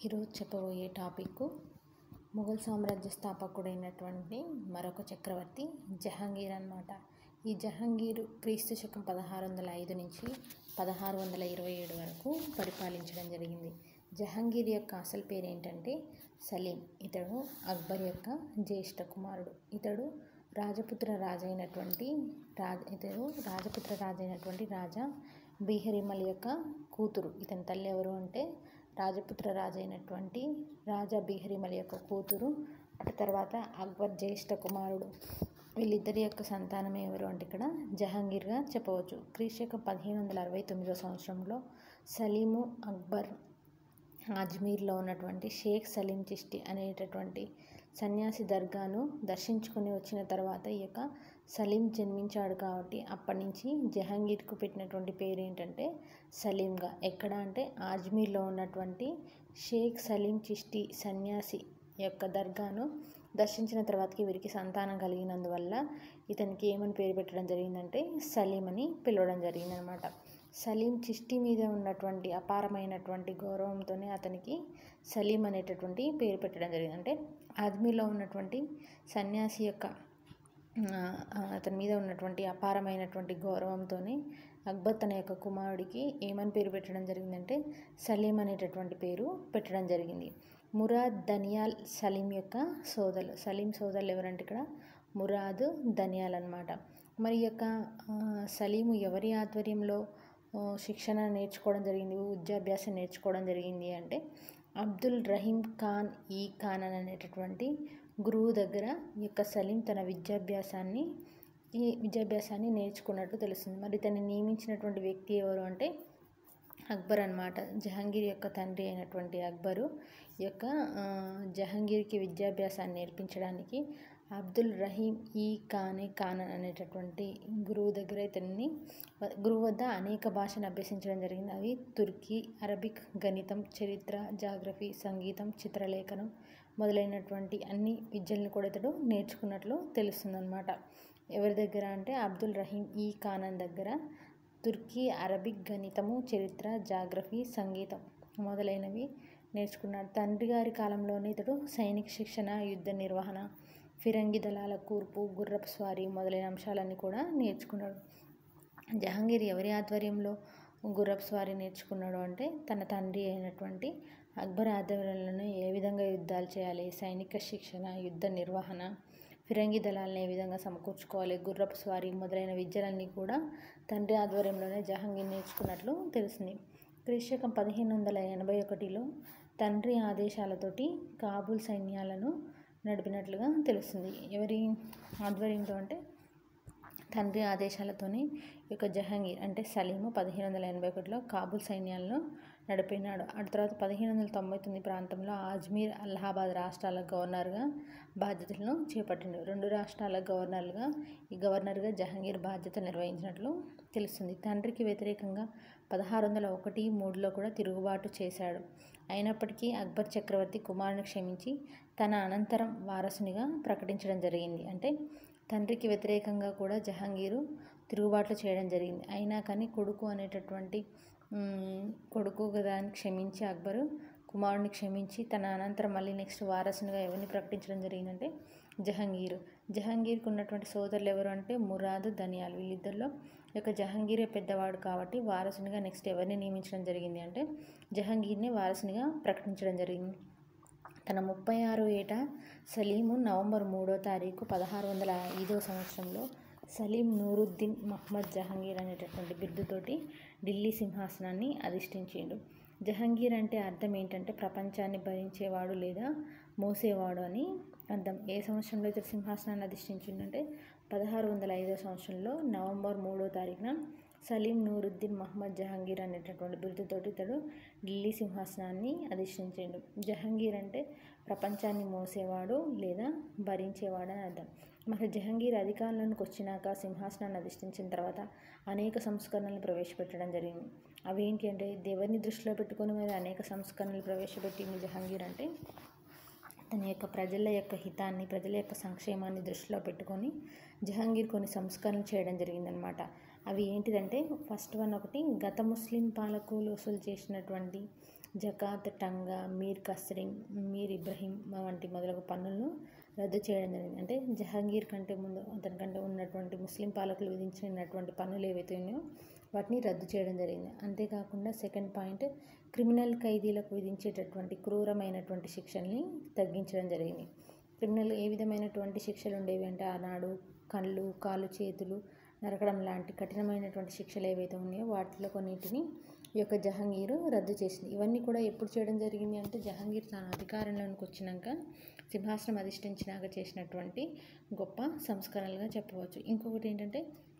ఈరోజు చెప్పబోయే టాపిక్ మొఘల్ సామ్రాజ్య స్థాపకుడైనటువంటి మరొక చక్రవర్తి జహాంగీర్ అన్నమాట ఈ జహాంగీర్ క్రీస్తు శకం పదహారు వందల ఐదు నుంచి పదహారు వందల ఇరవై ఏడు వరకు పరిపాలించడం జరిగింది జహాంగీర్ యొక్క అసలు పేరు ఏంటంటే సలీం ఇతడు అక్బర్ యొక్క జ్యేష్ఠ కుమారుడు ఇతడు రాజపుత్ర రాజైనటువంటి రాజ ఇతడు రాజపుత్ర రాజైనటువంటి రాజా బీహరిమల్ యొక్క కూతురు ఇతని తల్లి ఎవరు అంటే రాజపుత్ర రాజైనటువంటి రాజా బీహరిమల్ యొక్క కూతురు అటు తర్వాత అక్బర్ జ్యేష్ఠ కుమారుడు వీళ్ళిద్దరి యొక్క సంతానం ఎవరు అంటే ఇక్కడ జహాంగీర్గా చెప్పవచ్చు క్రీశకం పదిహేను వందల అరవై తొమ్మిదో సంవత్సరంలో సలీము అక్బర్ అజ్మీర్లో ఉన్నటువంటి షేక్ సలీం చిష్టి అనేటటువంటి సన్యాసి దర్గాను దర్శించుకుని వచ్చిన తర్వాత ఈ యొక్క సలీం జన్మించాడు కాబట్టి అప్పటి నుంచి జహాంగీర్కు పెట్టినటువంటి పేరు ఏంటంటే సలీంగా ఎక్కడ అంటే అజ్మీర్లో ఉన్నటువంటి షేక్ సలీం చిష్టి సన్యాసి యొక్క దర్గాను దర్శించిన తర్వాతకి వీరికి సంతానం కలిగినందువల్ల ఇతనికి ఏమని పేరు పెట్టడం జరిగిందంటే సలీం అని పిలవడం జరిగిందనమాట సలీం చిష్టి మీద ఉన్నటువంటి అపారమైనటువంటి గౌరవంతోనే అతనికి సలీం అనేటటువంటి పేరు పెట్టడం జరిగింది అంటే అజ్మీర్లో ఉన్నటువంటి సన్యాసి యొక్క అతని మీద ఉన్నటువంటి అపారమైనటువంటి గౌరవంతోనే అక్బర్ తన యొక్క కుమారుడికి ఏమని పేరు పెట్టడం జరిగిందంటే సలీం అనేటటువంటి పేరు పెట్టడం జరిగింది మురాద్ దనియాల్ సలీం యొక్క సోదరులు సలీం సోదరులు ఎవరంటే ఇక్కడ మురాద్ దనియాల్ అనమాట మరి యొక్క సలీము ఎవరి ఆధ్వర్యంలో శిక్షణ నేర్చుకోవడం జరిగింది విద్యాభ్యాసం నేర్చుకోవడం జరిగింది అంటే అబ్దుల్ రహీం ఖాన్ ఈ ఖాన్ అనేటటువంటి గురువు దగ్గర ఈ యొక్క సలీం తన విద్యాభ్యాసాన్ని ఈ విద్యాభ్యాసాన్ని నేర్చుకున్నట్టు తెలుస్తుంది మరి తను నియమించినటువంటి వ్యక్తి ఎవరు అంటే అక్బర్ అనమాట జహాంగీర్ యొక్క తండ్రి అయినటువంటి అక్బరు ఈ యొక్క జహాంగీర్కి విద్యాభ్యాసాన్ని నేర్పించడానికి అబ్దుల్ రహీం ఈ ఖానే ఖాన్ అనేటటువంటి గురువు దగ్గర ఇతన్ని గురువు వద్ద అనేక భాషను అభ్యసించడం జరిగింది అవి తుర్కీ అరబిక్ గణితం చరిత్ర జాగ్రఫీ సంగీతం చిత్రలేఖనం మొదలైనటువంటి అన్ని విద్యలను కూడా ఇతడు నేర్చుకున్నట్లు తెలుస్తుందన్నమాట ఎవరి దగ్గర అంటే అబ్దుల్ రహీం ఈ ఖాన్ దగ్గర తుర్కీ అరబిక్ గణితము చరిత్ర జాగ్రఫీ సంగీతం మొదలైనవి నేర్చుకున్నాడు తండ్రి గారి కాలంలోనే ఇతడు సైనిక శిక్షణ యుద్ధ నిర్వహణ ఫిరంగి దళాల కూర్పు గుర్రపు స్వారీ మొదలైన అంశాలన్నీ కూడా నేర్చుకున్నాడు జహాంగీర్ ఎవరి ఆధ్వర్యంలో గుర్రపు స్వారీ నేర్చుకున్నాడు అంటే తన తండ్రి అయినటువంటి అక్బర్ ఆధ్వర్యంలోనే ఏ విధంగా యుద్ధాలు చేయాలి సైనిక శిక్షణ యుద్ధ నిర్వహణ ఫిరంగి దళాలను ఏ విధంగా సమకూర్చుకోవాలి గుర్రపు స్వారీ మొదలైన విద్యలన్నీ కూడా తండ్రి ఆధ్వర్యంలోనే జహాంగీర్ నేర్చుకున్నట్లు తెలిసింది క్రీశకం పదిహేను వందల ఎనభై ఒకటిలో తండ్రి ఆదేశాలతోటి కాబూల్ సైన్యాలను నడిపినట్లుగా తెలుస్తుంది ఎవరి ఆధ్వర్యంలో అంటే తండ్రి ఆదేశాలతోనే ఈ యొక్క జహాంగీర్ అంటే సలీము పదిహేను వందల ఎనభై ఒకటిలో కాబూల్ సైన్యాలను నడిపినాడు ఆ తర్వాత పదిహేను వందల తొంభై తొమ్మిది ప్రాంతంలో అజ్మీర్ అలహాబాద్ రాష్ట్రాల గవర్నర్గా బాధ్యతలను చేపట్టిండు రెండు రాష్ట్రాల గవర్నర్లుగా ఈ గవర్నర్గా జహాంగీర్ బాధ్యత నిర్వహించినట్లు తెలుస్తుంది తండ్రికి వ్యతిరేకంగా పదహారు వందల ఒకటి మూడులో కూడా తిరుగుబాటు చేశాడు అయినప్పటికీ అక్బర్ చక్రవర్తి కుమారుని క్షమించి తన అనంతరం వారసునిగా ప్రకటించడం జరిగింది అంటే తండ్రికి వ్యతిరేకంగా కూడా జహాంగీరు తిరుగుబాట్లు చేయడం జరిగింది అయినా కానీ కొడుకు అనేటటువంటి కొడుకు కదా అని క్షమించి అక్బరు కుమారుని క్షమించి తన అనంతరం మళ్ళీ నెక్స్ట్ వారసునిగా ఎవరిని ప్రకటించడం జరిగిందంటే జహాంగీర్ జహాంగీర్కి ఉన్నటువంటి సోదరులు ఎవరు అంటే మురాద్ దనియాల్ వీళ్ళిద్దరిలో యొక్క జహాంగీరే పెద్దవాడు కాబట్టి వారసునిగా నెక్స్ట్ ఎవరిని నియమించడం జరిగింది అంటే జహాంగీర్ని వారసునిగా ప్రకటించడం జరిగింది తన ముప్పై ఆరు ఏట సలీము నవంబర్ మూడో తారీఖు పదహారు వందల ఐదో సంవత్సరంలో సలీం నూరుద్దీన్ మహమ్మద్ జహాంగీర్ అనేటటువంటి బిరుదుతోటి ఢిల్లీ సింహాసనాన్ని అధిష్ఠించిండు జహాంగీర్ అంటే అర్థం ఏంటంటే ప్రపంచాన్ని భరించేవాడు లేదా మోసేవాడు అని అర్థం ఏ సంవత్సరంలో ఇతడు సింహాసనాన్ని అధిష్ఠించిండంటే పదహారు వందల ఐదో సంవత్సరంలో నవంబర్ మూడో తారీఖున సలీం నూరుద్దీన్ మహమ్మద్ జహాంగీర్ అనేటటువంటి బిరుదుతోటి ఇతడు ఢిల్లీ సింహాసనాన్ని అధిష్ఠించాడు జహాంగీర్ అంటే ప్రపంచాన్ని మోసేవాడు లేదా భరించేవాడు అని అర్థం మరి జహాంగీర్ అధికారంలోకి వచ్చినాక సింహాసనాన్ని అధిష్ఠించిన తర్వాత అనేక సంస్కరణలు ప్రవేశపెట్టడం జరిగింది అవి ఏంటి అంటే దేవుని దృష్టిలో పెట్టుకొని మీద అనేక సంస్కరణలు ప్రవేశపెట్టింది జహాంగీర్ అంటే తన యొక్క ప్రజల యొక్క హితాన్ని ప్రజల యొక్క సంక్షేమాన్ని దృష్టిలో పెట్టుకొని జహాంగీర్ కొన్ని సంస్కరణలు చేయడం జరిగిందనమాట అవి ఏంటిదంటే ఫస్ట్ వన్ ఒకటి గత ముస్లిం పాలకులు వసూలు చేసినటువంటి జకాత్ టంగా మీర్ కస్రింగ్ మీర్ ఇబ్రహీం వంటి మొదలగు పన్నులను రద్దు చేయడం జరిగింది అంటే జహాంగీర్ కంటే ముందు అతని కంటే ఉన్నటువంటి ముస్లిం పాలకులు విధించినటువంటి పన్నులు ఏవైతే ఉన్నాయో వాటిని రద్దు చేయడం జరిగింది అంతేకాకుండా సెకండ్ పాయింట్ క్రిమినల్ ఖైదీలకు విధించేటటువంటి క్రూరమైనటువంటి శిక్షల్ని తగ్గించడం జరిగింది క్రిమినల్ ఏ విధమైనటువంటి శిక్షలు ఉండేవి అంటే ఆనాడు కళ్ళు కాలు చేతులు నరకడం లాంటి కఠినమైనటువంటి శిక్షలు ఏవైతే ఉన్నాయో వాటిలో కొన్నిటిని ఈ యొక్క జహాంగీరు రద్దు చేసింది ఇవన్నీ కూడా ఎప్పుడు చేయడం జరిగింది అంటే జహాంగీర్ తన అధికారంలోకి వచ్చినాక సింహాసనం అధిష్ఠించినాక చేసినటువంటి గొప్ప సంస్కరణలుగా చెప్పవచ్చు ఇంకొకటి ఏంటంటే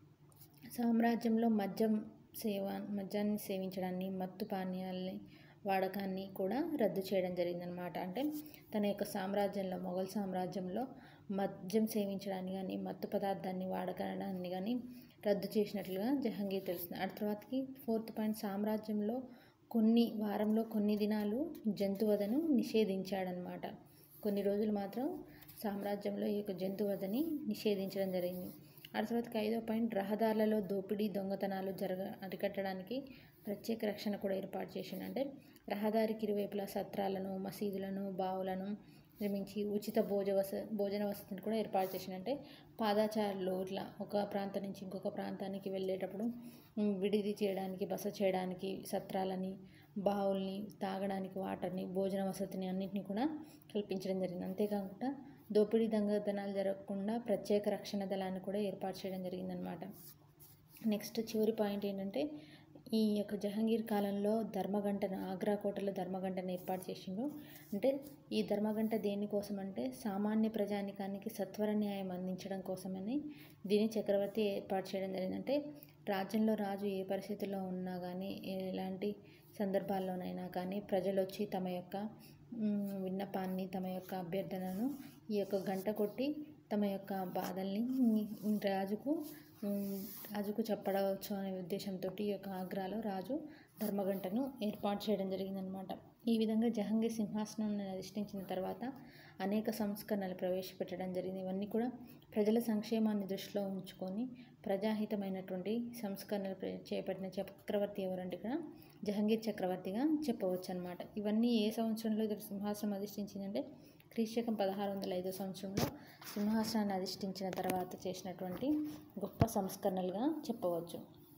సామ్రాజ్యంలో మద్యం సేవ మద్యాన్ని సేవించడాన్ని మత్తు పానీయాలని వాడకాన్ని కూడా రద్దు చేయడం జరిగిందనమాట అంటే తన యొక్క సామ్రాజ్యంలో మొఘల్ సామ్రాజ్యంలో మద్యం సేవించడాన్ని కానీ మత్తు పదార్థాన్ని వాడకాన్ని కానీ రద్దు చేసినట్లుగా జహాంగీర్ తెలుస్తుంది ఆ తర్వాతకి ఫోర్త్ పాయింట్ సామ్రాజ్యంలో కొన్ని వారంలో కొన్ని దినాలు జంతువధను నిషేధించాడనమాట కొన్ని రోజులు మాత్రం సామ్రాజ్యంలో ఈ యొక్క జంతువధని నిషేధించడం జరిగింది ఆ తర్వాతకి ఐదో పాయింట్ రహదారులలో దోపిడీ దొంగతనాలు జరగ అరికట్టడానికి ప్రత్యేక రక్షణ కూడా ఏర్పాటు చేసిండు అంటే రహదారికి ఇరువైపులా సత్రాలను మసీదులను బావులను నిర్మించి ఉచిత భోజ వస భోజన వసతిని కూడా ఏర్పాటు చేసిండు అంటే పాదాచారులు ఇట్లా ఒక ప్రాంతం నుంచి ఇంకొక ప్రాంతానికి వెళ్ళేటప్పుడు ఉమ్, విడిది చేయడానికి బస చేయడానికి సత్రాలని బావుల్ని తాగడానికి వాటర్ని భోజన వసతిని అన్నింటినీ కూడా కల్పించడం జరిగింది అంతేకాకుండా దోపిడీ దొంగతనాలు జరగకుండా ప్రత్యేక రక్షణ దళాన్ని కూడా ఏర్పాటు చేయడం జరిగిందనమాట నెక్స్ట్ చివరి పాయింట్ ఏంటంటే ఈ యొక్క జహాంగీర్ కాలంలో ధర్మగంటను ఆగ్రా కోటలో ధర్మగంటను ఏర్పాటు చేసిండు అంటే ఈ ధర్మగంట దేనికోసం అంటే సామాన్య ప్రజానికానికి సత్వర న్యాయం అందించడం కోసమని దీన్ని చక్రవర్తి ఏర్పాటు చేయడం జరిగింది అంటే రాజ్యంలో రాజు ఏ పరిస్థితుల్లో ఉన్నా కానీ ఎలాంటి సందర్భాల్లోనైనా కానీ ప్రజలు వచ్చి తమ యొక్క మ్, విన్నపాన్ని తమ యొక్క అభ్యర్థనను ఈ యొక్క గంట కొట్టి తమ యొక్క బాధల్ని మ్, రాజుకు మ్, రాజుకు చెప్పవచ్చు అనే ఉద్దేశంతో ఈ యొక్క ఆగ్రాలో రాజు ధర్మగంటను ఏర్పాటు చేయడం జరిగిందనమాట ఈ విధంగా జహాంగీర్ సింహాసనాన్ని అధిష్ఠించిన తర్వాత అనేక సంస్కరణలు ప్రవేశపెట్టడం జరిగింది ఇవన్నీ కూడా ప్రజల సంక్షేమాన్ని దృష్టిలో ఉంచుకొని ప్రజాహితమైనటువంటి సంస్కరణలు ప్ర- చేపట్టిన చక్రవర్తి ఎవరంటే ఇక్కడ జహంగీర్ చక్రవర్తిగా చెప్పవచ్చు అనమాట ఇవన్నీ ఏ సంవత్సరంలో ఇది సింహాసనం అధిష్ఠించిందంటే క్రీశకం పదహారు వందల ఐదో సంవత్సరంలో సింహాసనాన్ని అధిష్ఠించిన తర్వాత చేసినటువంటి గొప్ప సంస్కరణలుగా చెప్పవచ్చు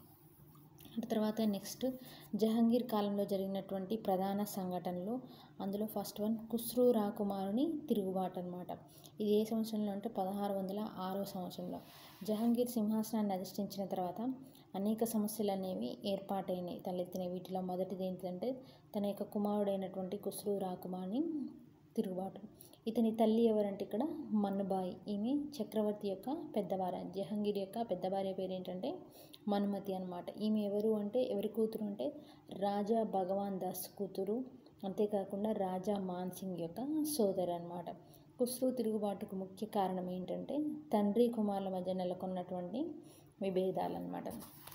అటు తర్వాత నెక్స్ట్ జహాంగీర్ కాలంలో జరిగినటువంటి ప్రధాన సంఘటనలు అందులో ఫస్ట్ వన్ ఖుస్రూ రాకుమారుని తిరుగుబాటు అనమాట ఇది ఏ సంవత్సరంలో అంటే పదహారు వందల ఆరో సంవత్సరంలో జహాంగీర్ సింహాసనాన్ని అధిష్ఠించిన తర్వాత అనేక సమస్యలు అనేవి ఏర్పాటైనాయి తలెత్తిన వీటిలో మొదటిది ఏంటంటే తన యొక్క కుమారుడైనటువంటి ఖుస్రూ రాకుమారుని తిరుగుబాటు ఇతని తల్లి ఎవరంటే ఇక్కడ మన్నుబాయి ఈమె చక్రవర్తి యొక్క పెద్దవార జహంగీర్ యొక్క పెద్ద భార్య పేరు ఏంటంటే మనుమతి అనమాట ఈమె ఎవరు అంటే ఎవరి కూతురు అంటే రాజా భగవాన్ దాస్ కూతురు అంతేకాకుండా రాజా మాన్ సింగ్ యొక్క సోదరు అనమాట ఖుస్రూ తిరుగుబాటుకు ముఖ్య కారణం ఏంటంటే తండ్రి కుమారుల మధ్య నెలకొన్నటువంటి విభేదాలు అనమాట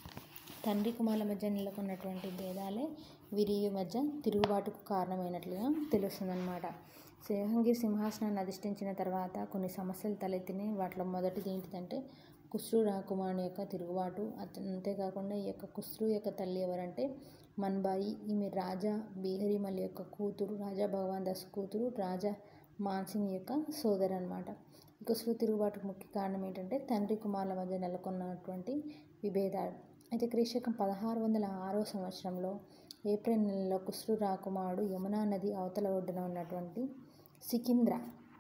తండ్రి కుమారుల మధ్య నెలకొన్నటువంటి భేదాలే వీరి మధ్య తిరుగుబాటుకు కారణమైనట్లుగా తెలుస్తుందన్నమాట జహాంగీర్ సింహాసనాన్ని అధిష్ఠించిన తర్వాత కొన్ని సమస్యలు తలెత్తినాయి వాటిలో మొదటిది ఏంటిదంటే ఖుస్రూ రాకుమారుని యొక్క తిరుగుబాటు అత- అంతేకాకుండా ఈ యొక్క ఖుస్రూ యొక్క తల్లి ఎవరంటే మన్బాయి ఈమె రాజా బీహరిమల్ యొక్క కూతురు రాజా భగవాన్ దాస్ కూతురు రాజా మాన్సింగ్ యొక్క సోదరు అనమాట ఈ ఖుస్రూ తిరుగుబాటుకు ముఖ్య కారణం ఏంటంటే తండ్రి కుమారుల మధ్య నెలకొన్నటువంటి విభేదాలు అయితే క్రీశకం పదహారు వందల ఆరో సంవత్సరంలో ఏప్రిల్ నెలలో ఖుస్రూ రాకుమారుడు యమునా నది అవతల ఒడ్డున ఉన్నటువంటి సికింద్ర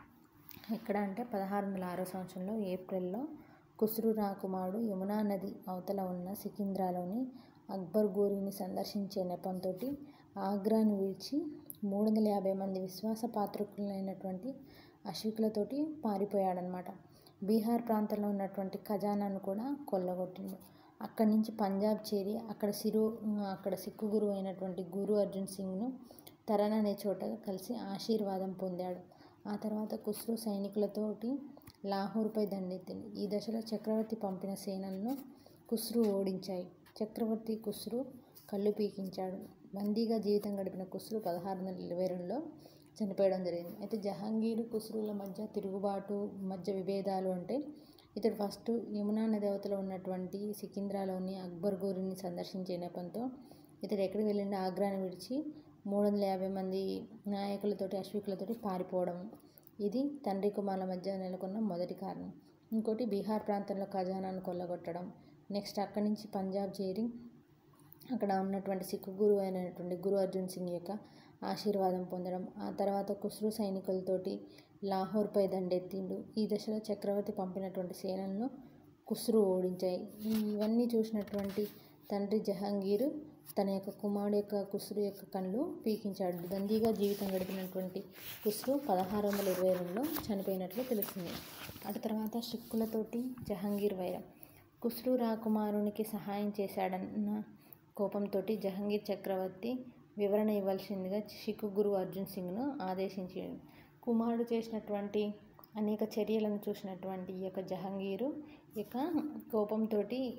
ఎక్కడ అంటే పదహారు వందల ఆరో సంవత్సరంలో ఏప్రిల్లో ఖుస్రూ రాకుమారుడు యమునా నది అవతల ఉన్న సికింద్రాలోని అక్బర్ గోరీని సందర్శించే నెపంతో ఆగ్రాను విడిచి మూడు వందల యాభై మంది విశ్వాసపాత్రకులైనటువంటి అశ్వికులతోటి పారిపోయాడనమాట బీహార్ ప్రాంతంలో ఉన్నటువంటి ఖజానాను కూడా కొల్లగొట్టిండు అక్కడి నుంచి పంజాబ్ చేరి అక్కడ సిరు అక్కడ సిక్కు గురువు అయినటువంటి గురు అర్జున్ సింగ్ను తరన్ అనే చోట కలిసి ఆశీర్వాదం పొందాడు ఆ తర్వాత ఖుస్రూ సైనికులతోటి లాహోర్పై దండెత్తింది ఈ దశలో చక్రవర్తి పంపిన సేనలను ఖుస్రూ ఓడించాయి చక్రవర్తి ఖుస్రూ కళ్ళు పీకించాడు బందీగా జీవితం గడిపిన ఖుస్రూ పదహారు వందల ఇరవై రెండులో చనిపోయడం జరిగింది అయితే జహాంగీర్ ఖుస్రూల మధ్య తిరుగుబాటు మధ్య విభేదాలు అంటే ఇతడు ఫస్ట్ యమునా నది అవతల ఉన్నటువంటి సికింద్రాలోని అక్బర్ గోరిని సందర్శించే నెపంతో ఇతడు ఎక్కడికి వెళ్ళిండు ఆగ్రాని విడిచి మూడు వందల యాభై మంది నాయకులతోటి అశ్వికులతోటి పారిపోవడం ఇది తండ్రి కుమారుల మధ్య నెలకొన్న మొదటి కారణం ఇంకోటి బీహార్ ప్రాంతంలో ఖజానాను కొల్లగొట్టడం నెక్స్ట్ అక్కడి నుంచి పంజాబ్ చేరి అక్కడ ఉన్నటువంటి సిక్కు గురువు అయినటువంటి గురు అర్జున్ సింగ్ యొక్క ఆశీర్వాదం పొందడం ఆ తర్వాత కుస్రు సైనికులతోటి లాహోర్పై దండెత్తిండు ఈ దశలో చక్రవర్తి పంపినటువంటి సేనలను కుస్రు ఓడించాయి ఇవన్నీ చూసినటువంటి తండ్రి జహాంగీరు తన యొక్క కుమారుడు యొక్క కుస్రు యొక్క కళ్ళు పీకించాడు దండిగా జీవితం గడిపినటువంటి కుస్రు పదహారు వందల ఇరవై రెండులో చనిపోయినట్లు తెలుస్తుంది అటు తర్వాత సిక్కులతోటి జహాంగీర్ వైరం కుస్రు రాకుమారునికి సహాయం చేశాడన్న కోపంతో జహంగీర్ చక్రవర్తి వివరణ ఇవ్వాల్సిందిగా సిక్కు గురువు అర్జున్ సింగ్ను ఆదేశించాడు కుమారుడు చేసినటువంటి అనేక చర్యలను చూసినటువంటి ఈ యొక్క జహంగీరు యొక్క కోపంతో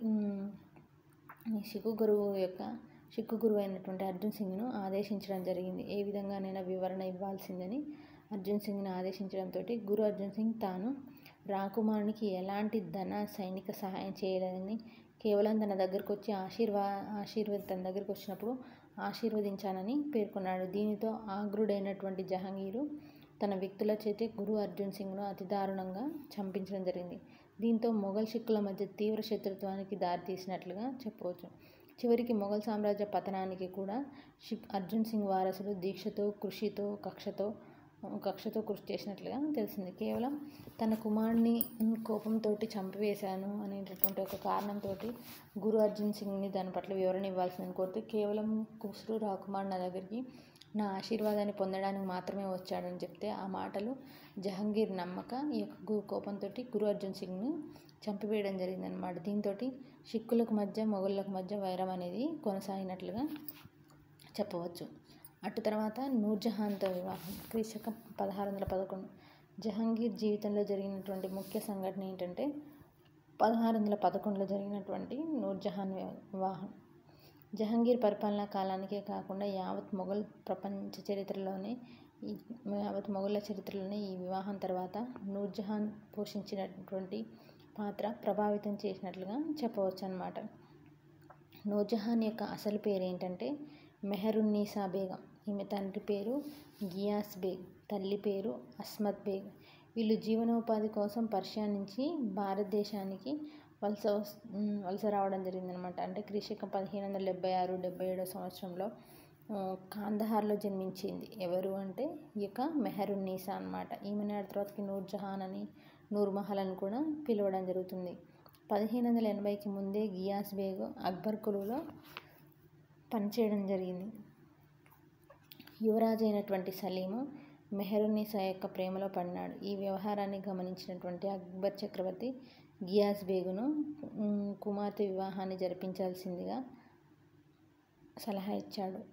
సిక్కు గురువు యొక్క సిక్కు గురువు అయినటువంటి అర్జున్ సింగ్ను ఆదేశించడం జరిగింది ఏ విధంగానైనా వివరణ ఇవ్వాల్సిందని అర్జున్ సింగ్ని ఆదేశించడంతో గురు అర్జున్ సింగ్ తాను రాకుమారునికి ఎలాంటి ధన సైనిక సహాయం చేయలేదని కేవలం తన దగ్గరకు వచ్చి ఆశీర్వా ఆశీర్వద తన దగ్గరకు వచ్చినప్పుడు ఆశీర్వదించానని పేర్కొన్నాడు దీనితో ఆగ్రుడైనటువంటి జహాంగీరు తన వ్యక్తుల చేతి గురు అర్జున్ సింగ్ను అతి దారుణంగా చంపించడం జరిగింది దీంతో మొఘల్ సిక్కుల మధ్య తీవ్ర శత్రుత్వానికి దారితీసినట్లుగా చెప్పవచ్చు చివరికి మొఘల్ సామ్రాజ్య పతనానికి కూడా సిక్ అర్జున్ సింగ్ వారసులు దీక్షతో కృషితో కక్షతో కక్షతో కృషి చేసినట్లుగా తెలిసింది కేవలం తన కుమారుడిని కోపంతో చంపివేశాను అనేటటువంటి ఒక కారణంతో గురు అర్జున్ సింగ్ని దాని పట్ల వివరణ ఇవ్వాల్సిందని కోరితే కేవలం కుస్రు రాకుమార్ నా దగ్గరికి నా ఆశీర్వాదాన్ని పొందడానికి మాత్రమే వచ్చాడని చెప్తే ఆ మాటలు జహంగీర్ నమ్మక ఈ యొక్క గు కోపంతో గురు అర్జున్ సింగ్ను చంపివేయడం జరిగిందనమాట దీంతో సిక్కులకు మధ్య మొఘళ్ళకు మధ్య వైరం అనేది కొనసాగినట్లుగా చెప్పవచ్చు అటు తర్వాత నూర్జహాన్తో వివాహం క్రీశకం పదహారు వందల పదకొండు జహంగీర్ జీవితంలో జరిగినటువంటి ముఖ్య సంఘటన ఏంటంటే పదహారు వందల పదకొండులో జరిగినటువంటి నూర్జహాన్ వివాహం జహంగీర్ పరిపాలనా కాలానికే కాకుండా యావత్ మొఘల్ ప్రపంచ చరిత్రలోనే ఈ యావత్ మొఘళ్ళ చరిత్రలోనే ఈ వివాహం తర్వాత నూర్జహాన్ పోషించినటువంటి పాత్ర ప్రభావితం చేసినట్లుగా చెప్పవచ్చు అన్నమాట నూర్జహాన్ యొక్క అసలు పేరు ఏంటంటే మెహరున్నీసా బేగం ఈమె తండ్రి పేరు గియాస్ బేగ్ తల్లి పేరు అస్మత్ బేగ్ వీళ్ళు జీవనోపాధి కోసం పర్షియా నుంచి భారతదేశానికి వలస వస్ వలస రావడం జరిగిందనమాట అంటే క్రీశకం పదిహేను వందల డెబ్బై ఆరు డెబ్బై ఏడో సంవత్సరంలో కాందహార్లో జన్మించింది ఎవరు అంటే ఈ యొక్క మెహరున్నీసా అనమాట ఈమె తర్వాతకి నూర్జహాన్ అని నూర్మహల్ అని కూడా పిలవడం జరుగుతుంది పదిహేను వందల ఎనభైకి ముందే గియాస్ బేగ్ అక్బర్ కులులో పనిచేయడం జరిగింది యువరాజు అయినటువంటి సలీము మెహరున్నీసా యొక్క ప్రేమలో పడినాడు ఈ వ్యవహారాన్ని గమనించినటువంటి అక్బర్ చక్రవర్తి గియాస్ బేగును కుమార్తె వివాహాన్ని జరిపించాల్సిందిగా సలహా ఇచ్చాడు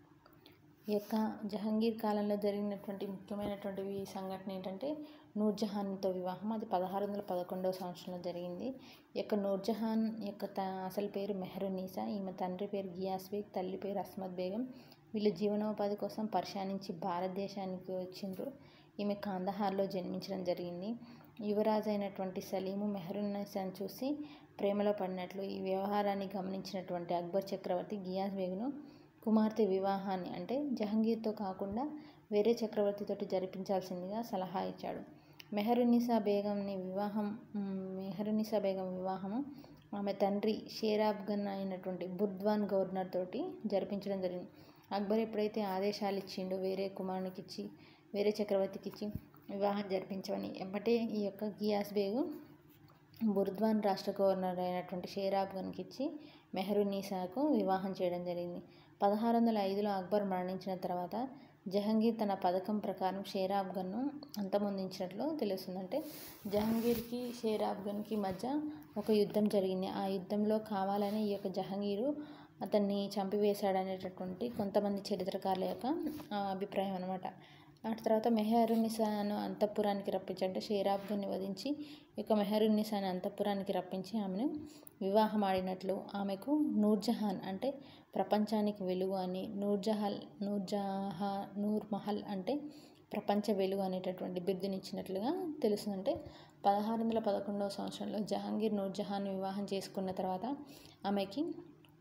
ఈ యొక్క జహంగీర్ కాలంలో జరిగినటువంటి ముఖ్యమైనటువంటి ఈ సంఘటన ఏంటంటే నూర్జహాన్తో వివాహం అది పదహారు వందల పదకొండవ సంవత్సరంలో జరిగింది ఈ యొక్క నూర్జహాన్ యొక్క త అసలు పేరు మెహరున్నీసా ఈమె తండ్రి పేరు గియాస్ బేగ్ తల్లి పేరు అస్మద్ బేగం వీళ్ళు జీవనోపాధి కోసం పర్షియా నుంచి భారతదేశానికి వచ్చిండ్రు ఈమె కాందహార్లో జన్మించడం జరిగింది యువరాజు అయినటువంటి సలీము మెహరున్నీసాను చూసి ప్రేమలో పడినట్లు ఈ వ్యవహారాన్ని గమనించినటువంటి అక్బర్ చక్రవర్తి గియాస్ బేగ్ను కుమార్తె వివాహాన్ని అంటే జహంగీర్తో కాకుండా వేరే చక్రవర్తితోటి జరిపించాల్సిందిగా సలహా ఇచ్చాడు మెహరునిసా బేగంని వివాహం మెహరునిసా బేగం వివాహము ఆమె తండ్రి షేరాబ్గన్ అయినటువంటి బుర్ద్వాన్ గవర్నర్ తోటి జరిపించడం జరిగింది అక్బర్ ఎప్పుడైతే ఆదేశాలు ఇచ్చిండో వేరే కుమారునికి ఇచ్చి వేరే చక్రవర్తికి ఇచ్చి వివాహం జరిపించమని ఎంబటే ఈ యొక్క గియాస్ బేగు బుర్ద్వాన్ రాష్ట్ర గవర్నర్ అయినటువంటి షేరాబ్గన్కి ఇచ్చి మెహరున్నీసాకు వివాహం చేయడం జరిగింది పదహారు వందల ఐదులో అక్బర్ మరణించిన తర్వాత జహంగీర్ తన పథకం ప్రకారం షేరాబ్గన్ను అంతమొందించినట్లు తెలుస్తుందంటే జహంగీర్కి షేరాబ్గన్కి మధ్య ఒక యుద్ధం జరిగింది ఆ యుద్ధంలో కావాలని ఈ యొక్క జహంగీరు అతన్ని చంపివేశాడనేటటువంటి కొంతమంది చరిత్రకారుల యొక్క అభిప్రాయం అనమాట ఆ తర్వాత మెహరునిసాను అంతఃపురానికి రప్పించి అంటే షేరాబ్గన్ని వధించి ఇక మెహరునిసాని అంతఃపురానికి రప్పించి ఆమెను వివాహం ఆడినట్లు ఆమెకు నూర్జహాన్ అంటే ప్రపంచానికి వెలుగు అని నూర్జహల్ నూర్జహా నూర్ మహల్ అంటే ప్రపంచ వెలుగు అనేటటువంటి బిరుదునిచ్చినట్లుగా తెలుస్తుందంటే పదహారు వందల పదకొండవ సంవత్సరంలో జహాంగీర్ నూర్జహాన్ వివాహం చేసుకున్న తర్వాత ఆమెకి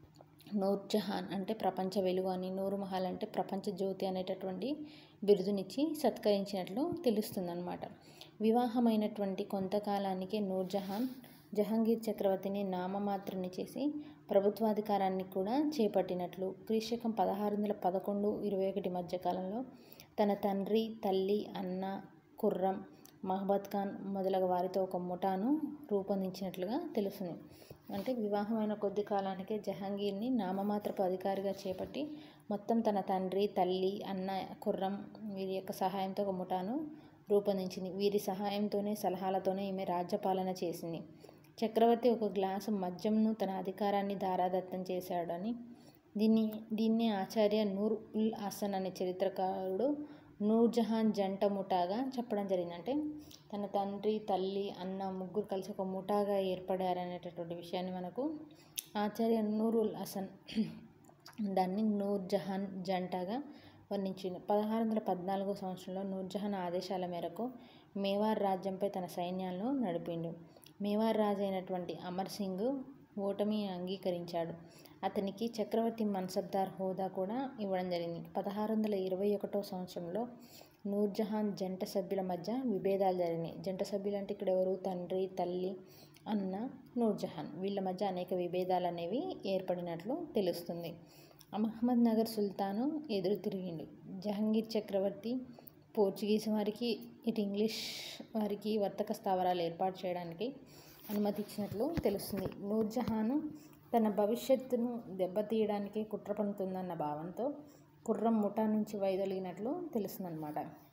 నూర్జహాన్ అంటే ప్రపంచ వెలుగు అని నూరు మహల్ అంటే ప్రపంచ జ్యోతి అనేటటువంటి బిరుదునిచ్చి సత్కరించినట్లు తెలుస్తుందన్నమాట వివాహమైనటువంటి కొంతకాలానికే నూర్జహాన్ జహాంగీర్ చక్రవర్తిని నామమాత్రుని చేసి ప్రభుత్వాధికారాన్ని కూడా చేపట్టినట్లు క్రీశకం పదహారు వందల పదకొండు ఇరవై ఒకటి మధ్య కాలంలో తన తండ్రి తల్లి అన్న కుర్రం మహబత్ ఖాన్ మొదలగు వారితో ఒక ముఠాను రూపొందించినట్లుగా తెలుస్తుంది అంటే వివాహమైన కొద్ది కాలానికే జహాంగీర్ని నామమాత్రపు అధికారిగా చేపట్టి మొత్తం తన తండ్రి తల్లి అన్న కుర్రం వీరి యొక్క సహాయంతో ఒక ముఠాను రూపొందించింది వీరి సహాయంతోనే సలహాలతోనే ఈమె రాజ్యపాలన చేసింది చక్రవర్తి ఒక గ్లాసు మద్యంను తన అధికారాన్ని దారాదత్తం చేశాడని దీన్ని దీన్ని ఆచార్య నూర్ ఉల్ హసన్ అనే చరిత్రకారుడు నూర్జహాన్ జంట ముఠాగా చెప్పడం జరిగింది అంటే తన తండ్రి తల్లి అన్న ముగ్గురు కలిసి ఒక ముఠాగా ఏర్పడారనేటటువంటి విషయాన్ని మనకు ఆచార్య నూర్ ఉల్ హసన్ దాన్ని నూర్జహాన్ జంటగా వర్ణించింది పదహారు వందల పద్నాలుగో సంవత్సరంలో నూర్జహాన్ ఆదేశాల మేరకు మేవార్ రాజ్యంపై తన సైన్యాలను నడిపిండు మేవార్ రాజు అయినటువంటి అమర్ సింగ్ ఓటమి అంగీకరించాడు అతనికి చక్రవర్తి మన్సబ్దార్ హోదా కూడా ఇవ్వడం జరిగింది పదహారు వందల ఇరవై ఒకటో సంవత్సరంలో నూర్జహాన్ జంట సభ్యుల మధ్య విభేదాలు జరిగినాయి జంట సభ్యులు అంటే ఇక్కడ ఎవరు తండ్రి తల్లి అన్న నూర్జహాన్ వీళ్ళ మధ్య అనేక విభేదాలు అనేవి ఏర్పడినట్లు తెలుస్తుంది అహ్మద్ నగర్ సుల్తాను ఎదురు తిరిగిండు జహంగీర్ చక్రవర్తి పోర్చుగీస్ వారికి ఇటు ఇంగ్లీష్ వారికి వర్తక స్థావరాలు ఏర్పాటు చేయడానికి అనుమతి ఇచ్చినట్లు తెలుస్తుంది నూర్జహాను తన భవిష్యత్తును దెబ్బతీయడానికి కుట్ర పన్నుతుందన్న భావంతో కుర్రం ముఠా నుంచి వైదొలిగినట్లు తెలుస్తుందన్నమాట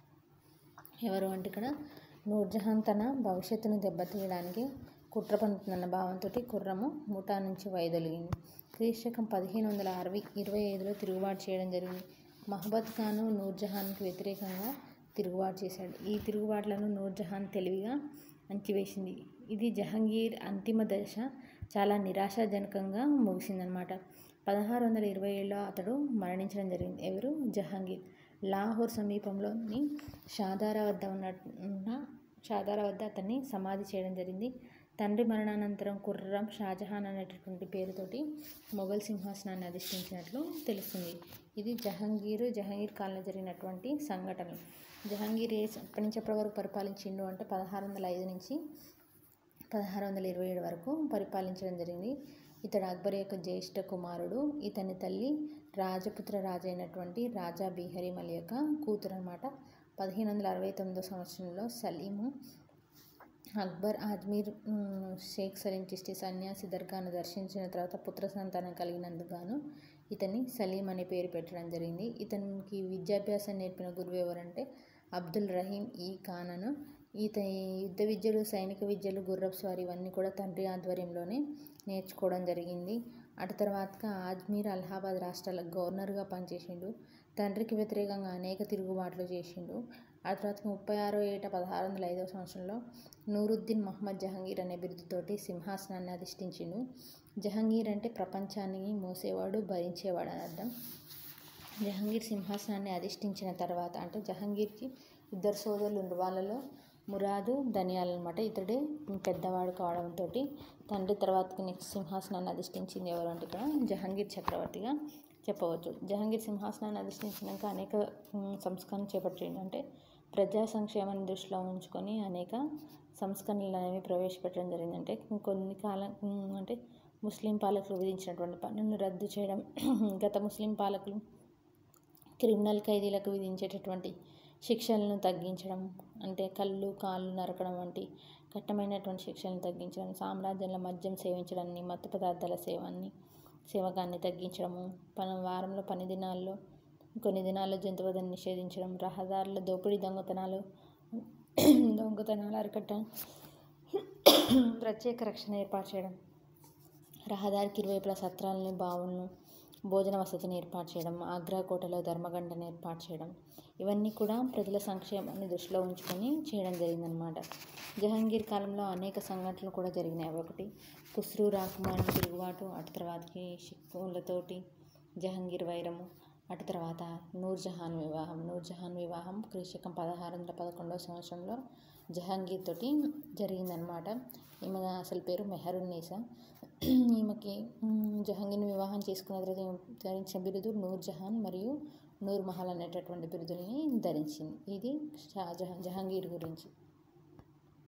ఎవరు అంటే ఇక్కడ నూర్జహాన్ తన భవిష్యత్తును దెబ్బతీయడానికి కుట్ర పన్నుతుందన్న భావంతో కుర్రము ముఠా నుంచి వైదొలిగింది క్రీశకం పదిహేను వందల అరవై ఇరవై ఐదులో తిరుగుబాటు చేయడం జరిగింది మహబత్ ఖాను నూర్జహాన్కి వ్యతిరేకంగా తిరుగుబాటు చేశాడు ఈ తిరుగుబాట్లను నూర్జహాన్ తెలివిగా అంచివేసింది ఇది జహంగీర్ అంతిమ దశ చాలా నిరాశాజనకంగా ముగిసిందనమాట పదహారు వందల ఇరవై ఏడులో అతడు మరణించడం జరిగింది ఎవరు జహాంగీర్ లాహోర్ సమీపంలోని షాదారా వద్ద ఉన్న ఉన్న షాదారా వద్ద అతన్ని సమాధి చేయడం జరిగింది తండ్రి మరణానంతరం కుర్రం షాజహాన్ అనేటటువంటి పేరుతోటి మొఘల్ సింహాసనాన్ని అధిష్ఠించినట్లు తెలుస్తుంది ఇది జహంగీర్ జహంగీర్ కాలంలో జరిగినటువంటి సంఘటనలు జహంగీర్ ఏ ఎప్పటి నుంచి ఎప్పటి వరకు పరిపాలించిండు అంటే పదహారు వందల ఐదు నుంచి పదహారు వందల ఇరవై ఏడు వరకు పరిపాలించడం జరిగింది ఇతడు అక్బర్ యొక్క జ్యేష్ఠ కుమారుడు ఇతని తల్లి రాజపుత్ర రాజు అయినటువంటి రాజా బిహరిమల్ యొక్క కూతురు అనమాట పదిహేను వందల అరవై తొమ్మిదో సంవత్సరంలో సలీము అక్బర్ అజ్మీర్ ఉమ్, షేక్ సలీం చిష్టి సన్యాసి దర్గాను దర్శించిన తర్వాత పుత్ర సంతానం కలిగినందుకు గాను ఇతన్ని సలీం అనే పేరు పెట్టడం జరిగింది ఇతనికి విద్యాభ్యాసం నేర్పిన గురువు ఎవరంటే అబ్దుల్ రహీం ఈ ఖానను ఈత యుద్ధ విద్యలు సైనిక విద్యలు గుర్రపు స్వారీ ఇవన్నీ కూడా తండ్రి ఆధ్వర్యంలోనే నేర్చుకోవడం జరిగింది అటు తర్వాతగా అజ్మీర్ అలహాబాద్ రాష్ట్రాల గవర్నర్గా పనిచేసిండు తండ్రికి వ్యతిరేకంగా అనేక తిరుగుబాట్లు చేసిండు ఆ తర్వాత ముప్పై ఆరో ఏట పదహారు వందల ఐదవ సంవత్సరంలో నూరుద్దీన్ మహమ్మద్ జహంగీర్ అనే బిరుదుతోటి సింహాసనాన్ని అధిష్ఠించిండు జహంగీర్ అంటే ప్రపంచాన్ని మోసేవాడు భరించేవాడు అని అర్థం జహంగీర్ సింహాసనాన్ని అధిష్ఠించిన తర్వాత అంటే జహంగీర్కి ఇద్దరు సోదరులు ఉండ్రు వాళ్ళలో మురాదు ధనియాల్ అనమాట ఇతడే పెద్దవాడు కావడంతో తండ్రి తర్వాతకి నెక్స్ట్ సింహాసనాన్ని అధిష్ఠించింది ఎవరు అంటే ఇక్కడ జహంగీర్ చక్రవర్తిగా చెప్పవచ్చు జహంగీర్ సింహాసనాన్ని అధిష్ఠించినాక అనేక ఉమ్, సంస్కరణలు చేపట్టిండు అంటే ప్రజా సంక్షేమాన్ని దృష్టిలో ఉంచుకొని అనేక సంస్కరణలు అనేవి ప్రవేశపెట్టడం జరిగింది అంటే కొన్ని కాలం ఉమ్, అంటే ముస్లిం పాలకులు విధించినటువంటి పన్నులను రద్దు చేయడం గత ముస్లిం పాలకులు క్రిమినల్ ఖైదీలకు విధించేటటువంటి శిక్షలను తగ్గించడం అంటే కళ్ళు కాళ్ళు నరకడం వంటి కఠినమైనటువంటి శిక్షలను తగ్గించడం సామ్రాజ్యంలో మద్యం సేవించడాన్ని మత్తు పదార్థాల సేవాన్ని సేవకాన్ని తగ్గించడము పని వారంలో పని దినాల్లో కొన్ని దినాల్లో జంతువధను నిషేధించడం రహదారుల దోపిడీ దొంగతనాలు దొంగతనాలు అరికట్టడం ప్రత్యేక రక్షణ ఏర్పాటు చేయడం రహదారికి ఇరువైపులా సత్రాలని బావులను భోజన వసతిని ఏర్పాటు చేయడం ఆగ్రా కోటలో ధర్మగంటను ఏర్పాటు చేయడం ఇవన్నీ కూడా ప్రజల సంక్షేమాన్ని దృష్టిలో ఉంచుకొని చేయడం జరిగిందనమాట జహాంగీర్ కాలంలో అనేక సంఘటనలు కూడా జరిగినాయి అవి ఒకటి ఖుస్రూ రాకుమార్ తిరుగుబాటు అటు తర్వాతకి షిక్కులతోటి జహాంగీర్ వైరము అటు తర్వాత నూర్జహాన్ వివాహం నూర్జహాన్ వివాహం క్రీశకం పదహారు వందల పదకొండవ సంవత్సరంలో జహాంగీర్ తోటి జరిగిందనమాట ఈమె అసలు పేరు మెహరున్నీసా ఈమెకి జహాంగీర్ని వివాహం చేసుకున్న తర్వాత ధరించిన బిరుదు నూర్జహాన్ మరియు నూర్ మహల్ అనేటటువంటి బిరుదుల్ని ధరించింది ఇది షాజహాన్ జహాంగీర్ గురించి